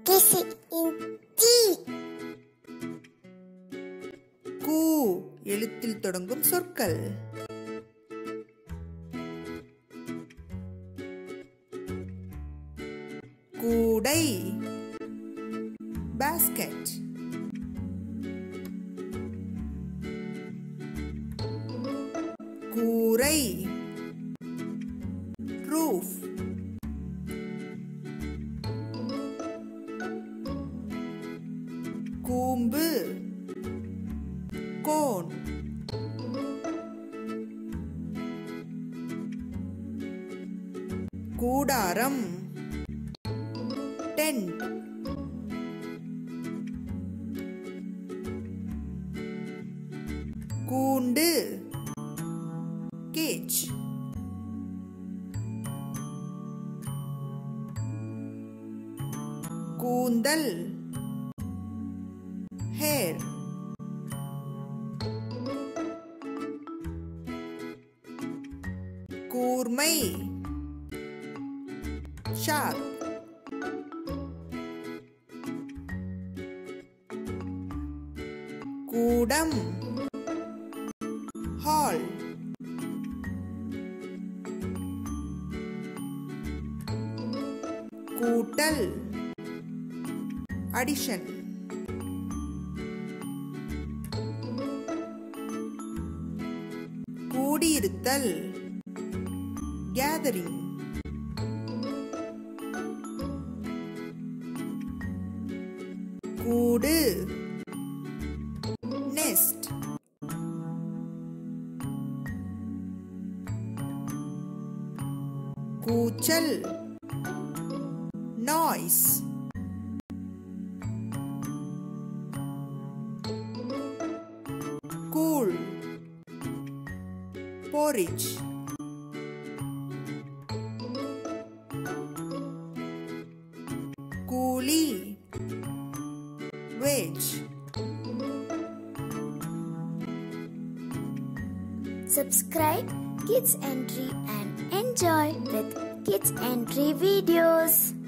Kissy in tea. கூ எழுத்தில் தொடங்கும் சொற்கள் கூடை basket கூரை roof கூம்பு கோன் கூடாரம் டென்ட் கூண்டு கேஜ் கூந்தல் ஹேர் கூர்மை ஷார்ப் கூடம் ஹால் கூட்டல் அடிஷன் கூடியிருத்தல் கேதரிங் கூடு நெஸ்ட் கூச்சல் நாய்ஸ் கூழ் porridge கூலி wage Subscribe Kids Entry and enjoy with Kids Entry videos.